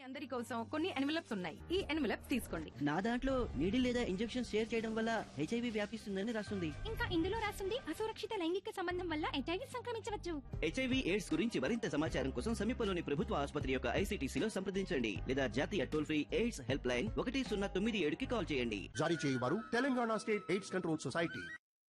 అందరి కోసం కొన్ని ఎన్వలప్స్ ఉన్నాయి ఈ ఎన్వలప్స్ తీసుకోండి నా దాంట్లో నీడిల్ లేదా ఇంజెక్షన్ షేర్ చేయడం వల్ల హెచ్ఐవి వ్యాపిస్తుందని రాస్తుంది ఇంకా ఇందులో రాసింది అసురక్షిత లైంగిక సంబంధం వల్ల హెచ్ఐవి సంక్రమించవచ్చు హెచ్ఐవి ఎయిడ్స్ గురించి మరింత సమాచారం కోసం సమీపంలోని ప్రభుత్వ ఆసుపత్రి యొక్క ఐసీటీసీలో సంప్రదించండి లేదా జాతీయ toll free AIDS help line ఒకటి సున్నా తొమ్మిది ఏడుకి కాల్ చేయండి జారీ చేయవారు Telangana state AIDS control society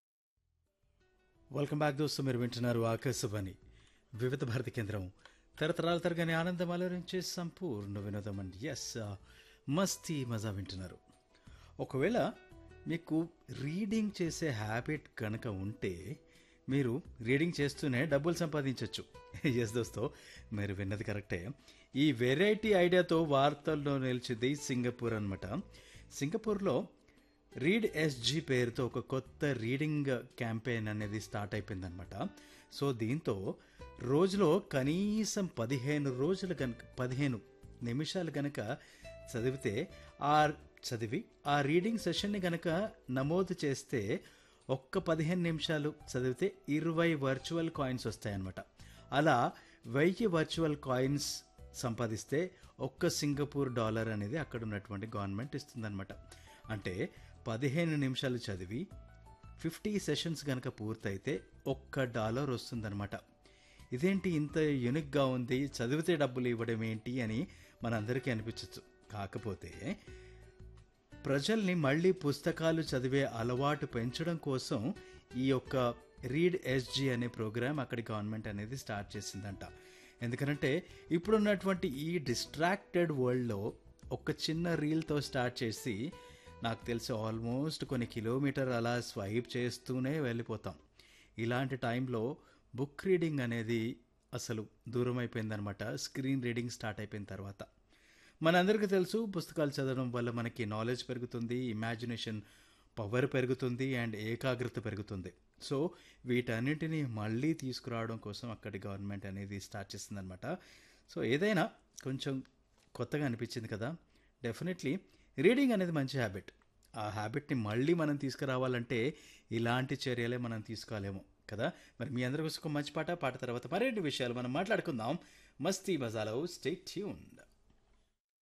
welcome back దోస్తు మీరు వింటున్నారు ఆకాశవాణి వివిధ భారతి కేంద్రం తరతరాల తరగని ఆనందం అలరించే సంపూర్ణ వినోదం అండి ఎస్ మస్తీ మజా వింటున్నారు ఒకవేళ మీకు రీడింగ్ చేసే హ్యాబిట్ కనుక ఉంటే మీరు రీడింగ్ చేస్తూనే డబ్బులు సంపాదించవచ్చు ఎస్ దోస్తో మీరు విన్నది కరెక్టే ఈ వెరైటీ ఐడియాతో వార్తల్లో నిలిచింది సింగపూర్ అనమాట సింగపూర్లో రీడ్ ఎస్జీ పేరుతో ఒక కొత్త రీడింగ్ క్యాంపెయిన్ అనేది స్టార్ట్ అయిపోయిందనమాట సో దీంతో రోజులో కనీసం పదిహేను రోజులు కనుక పదిహేను నిమిషాలు కనుక చదివితే ఆ చదివి ఆ రీడింగ్ సెషన్ని కనుక నమోదు చేస్తే ఒక్క పదిహేను నిమిషాలు చదివితే ఇరవై వర్చువల్ కాయిన్స్ వస్తాయన్నమాట అలా వెయ్యి వర్చువల్ కాయిన్స్ సంపాదిస్తే ఒక్క సింగపూర్ డాలర్ అనేది అక్కడ ఉన్నటువంటి గవర్నమెంట్ ఇస్తుందన్నమాట అంటే పదిహేను నిమిషాలు చదివి ఫిఫ్టీ సెషన్స్ కనుక పూర్తయితే ఒక్క డాలర్ వస్తుందన్నమాట ఇదేంటి ఇంత యునిక్గా ఉంది చదివితే డబ్బులు ఇవ్వడం ఏంటి అని మనందరికీ అనిపించవచ్చు కాకపోతే ప్రజల్ని మళ్ళీ పుస్తకాలు చదివే అలవాటు పెంచడం కోసం ఈ యొక్క రీడ్ ఎస్జీ అనే ప్రోగ్రామ్ అక్కడి గవర్నమెంట్ అనేది స్టార్ట్ చేసిందంట ఎందుకంటే ఇప్పుడున్నటువంటి ఈ డిస్ట్రాక్టెడ్ వరల్డ్లో ఒక చిన్న రీల్తో స్టార్ట్ చేసి నాకు తెలిసి ఆల్మోస్ట్ కొన్ని కిలోమీటర్ అలా స్వైప్ చేస్తూనే వెళ్ళిపోతాం ఇలాంటి టైంలో బుక్ రీడింగ్ అనేది అసలు దూరం అయిపోయిందనమాట స్క్రీన్ రీడింగ్ స్టార్ట్ అయిపోయిన తర్వాత మనందరికీ తెలుసు పుస్తకాలు చదవడం వల్ల మనకి నాలెడ్జ్ పెరుగుతుంది ఇమాజినేషన్ పవర్ పెరుగుతుంది అండ్ ఏకాగ్రత పెరుగుతుంది సో వీటన్నిటిని మళ్ళీ తీసుకురావడం కోసం అక్కడి గవర్నమెంట్ అనేది స్టార్ట్ చేసిందనమాట సో ఏదైనా కొంచెం కొత్తగా అనిపించింది కదా డెఫినెట్లీ రీడింగ్ అనేది మంచి హ్యాబిట్ ఆ హ్యాబిట్ని మళ్ళీ మనం తీసుకురావాలంటే ఇలాంటి చర్యలే మనం తీసుకోలేము కదా మరి మీ అందరి కోసం ఒక మంచి పాట పాట తర్వాత మరిన్ని విషయాలు మనం మాట్లాడుకుందాం మస్తీ మజాలో స్టే ట్యూన్డ్